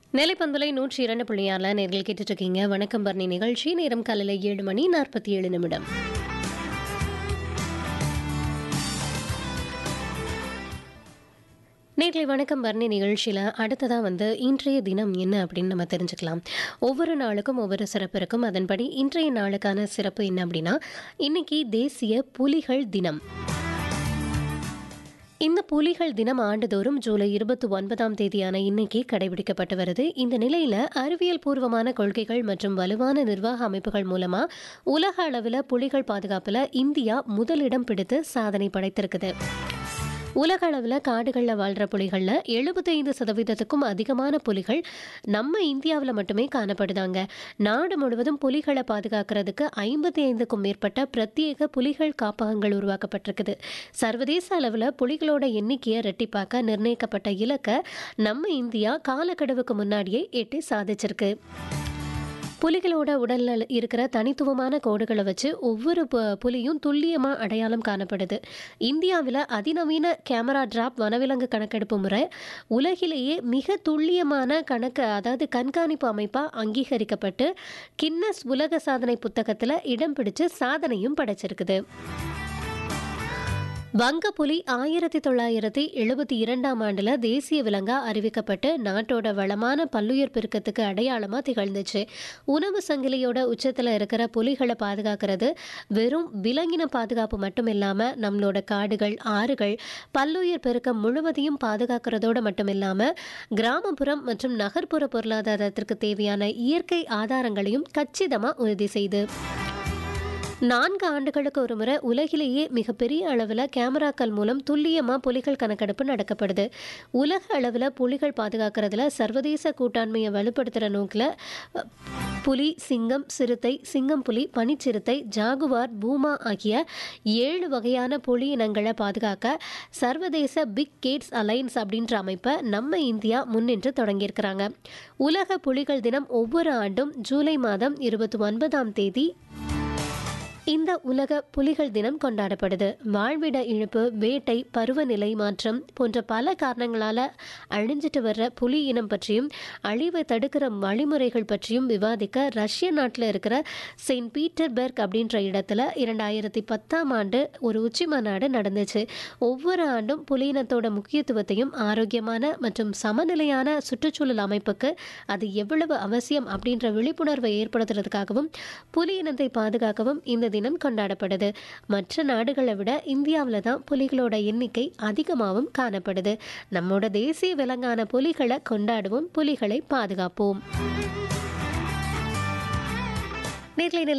நிலைப்பண்பலை நூற்றி இரண்டு புள்ளியால நேரில் கேட்டுட்டு இருக்கீங்க வணக்கம் பர்ணி நிகழ்ச்சி நேரம் காலையில் ஏழு மணி நாற்பத்தி ஏழு நிமிடம் நேர்களை வணக்கம் பர்ணி நிகழ்ச்சியில் அடுத்ததாக வந்து இன்றைய தினம் என்ன அப்படின்னு நம்ம தெரிஞ்சுக்கலாம் ஒவ்வொரு நாளுக்கும் ஒவ்வொரு சிறப்பு இருக்கும் அதன்படி இன்றைய நாளுக்கான சிறப்பு என்ன அப்படின்னா இன்னைக்கு தேசிய புலிகள் தினம் இந்த புலிகள் தினம் ஆண்டுதோறும் ஜூலை இருபத்தி ஒன்பதாம் தேதியான இன்னைக்கு கடைபிடிக்கப்பட்டு வருது இந்த நிலையில அறிவியல் பூர்வமான கொள்கைகள் மற்றும் வலுவான நிர்வாக அமைப்புகள் மூலமா உலக அளவில் புலிகள் பாதுகாப்புல இந்தியா முதலிடம் பிடித்து சாதனை படைத்திருக்குது உலக அளவில் காடுகளில் வாழ்கிற புலிகளில் எழுபத்தைந்து சதவீதத்துக்கும் அதிகமான புலிகள் நம்ம இந்தியாவில் மட்டுமே காணப்படுதாங்க நாடு முழுவதும் புலிகளை பாதுகாக்கிறதுக்கு ஐம்பத்தி ஐந்துக்கும் மேற்பட்ட பிரத்யேக புலிகள் காப்பகங்கள் உருவாக்கப்பட்டிருக்குது சர்வதேச அளவில் புலிகளோட எண்ணிக்கையை ரெட்டிப்பாக்க நிர்ணயிக்கப்பட்ட இலக்கை நம்ம இந்தியா காலக்கெடுவுக்கு முன்னாடியே எட்டி சாதிச்சிருக்கு புலிகளோட உடல்ல இருக்கிற தனித்துவமான கோடுகளை வச்சு ஒவ்வொரு பு- புலியும் துல்லியமா அடையாளம் காணப்படுது இந்தியாவில் அதிநவீன கேமரா டிராப் வனவிலங்கு கணக்கெடுப்பு முறை உலகிலேயே மிக துல்லியமான கணக்கு அதாவது கண்காணிப்பு அமைப்பா அங்கீகரிக்கப்பட்டு கின்னஸ் உலக சாதனை புத்தகத்துல இடம் பிடிச்சு சாதனையும் படைச்சிருக்குது வங்கப்புலி ஆயிரத்தி தொள்ளாயிரத்தி எழுபத்தி இரண்டாம் ஆண்டுல தேசிய விலங்கா அறிவிக்கப்பட்டு நாட்டோட வளமான பல்லுயிர் பெருக்கத்துக்கு அடையாளமா திகழ்ந்துச்சு உணவு சங்கிலியோட உச்சத்துல இருக்கிற புலிகளை பாதுகாக்கிறது வெறும் விலங்கின பாதுகாப்பு மட்டும் இல்லாம நம்மளோட காடுகள் ஆறுகள் பல்லுயிர் பெருக்கம் முழுவதையும் பாதுகாக்கிறதோட மட்டும் இல்லாம கிராமப்புறம் மற்றும் நகர்ப்புற பொருளாதாரத்திற்கு தேவையான இயற்கை ஆதாரங்களையும் கச்சிதமா உறுதி செய்து நான்கு ஆண்டுகளுக்கு ஒரு முறை உலகிலேயே மிகப்பெரிய அளவில் கேமராக்கள் மூலம் துல்லியமாக புலிகள் கணக்கெடுப்பு நடக்கப்படுது உலக அளவில் புலிகள் பாதுகாக்கிறதுல சர்வதேச கூட்டாண்மையை வலுப்படுத்துகிற நோக்கில் அஹ், புலி சிங்கம் சிறுத்தை சிங்கம் புலி பனிச்சிறுத்தை ஜாகுவார் பூமா ஆகிய ஏழு வகையான புலி இனங்களை பாதுகாக்க சர்வதேச பிக் கேட்ஸ் அலைன்ஸ் அப்படின்ற அமைப்பை நம்ம இந்தியா முன்னின்று தொடங்கியிருக்கிறாங்க உலக புலிகள் தினம் ஒவ்வொரு ஆண்டும் ஜூலை மாதம் இருபத்தி ஒன்பதாம் தேதி இந்த உலக புலிகள் தினம் கொண்டாடப்படுது வாழ்விட இழப்பு வேட்டை பருவநிலை மாற்றம் போன்ற பல காரணங்களால அழிஞ்சிட்டு வர்ற புலி இனம் பற்றியும் அழிவை தடுக்கிற வழிமுறைகள் பற்றியும் விவாதிக்க ரஷ்ய நாட்டில் இருக்கிற செயின்ட் பீட்டர்பர்க் அப்படின்ற இடத்துல இரண்டாயிரத்தி பத்தாம் ஆண்டு ஒரு உச்சி மாநாடு நடந்துச்சு ஒவ்வொரு ஆண்டும் புலியினத்தோட முக்கியத்துவத்தையும் ஆரோக்கியமான மற்றும் சமநிலையான சுற்றுச்சூழல் அமைப்புக்கு அது எவ்வளவு அவசியம் அப்படின்ற விழிப்புணர்வை ஏற்படுத்துறதுக்காகவும் புலி இனத்தை பாதுகாக்கவும் இந்த தினம் கொண்டாடப்படுது மற்ற நாடுகளை விட இந்தியாவில் தான் புலிகளோட எண்ணிக்கை அதிகமாகவும் காணப்படுது நம்மோட தேசிய விலங்கான புலிகளை கொண்டாடுவோம் புலிகளை பாதுகாப்போம் நேர்களை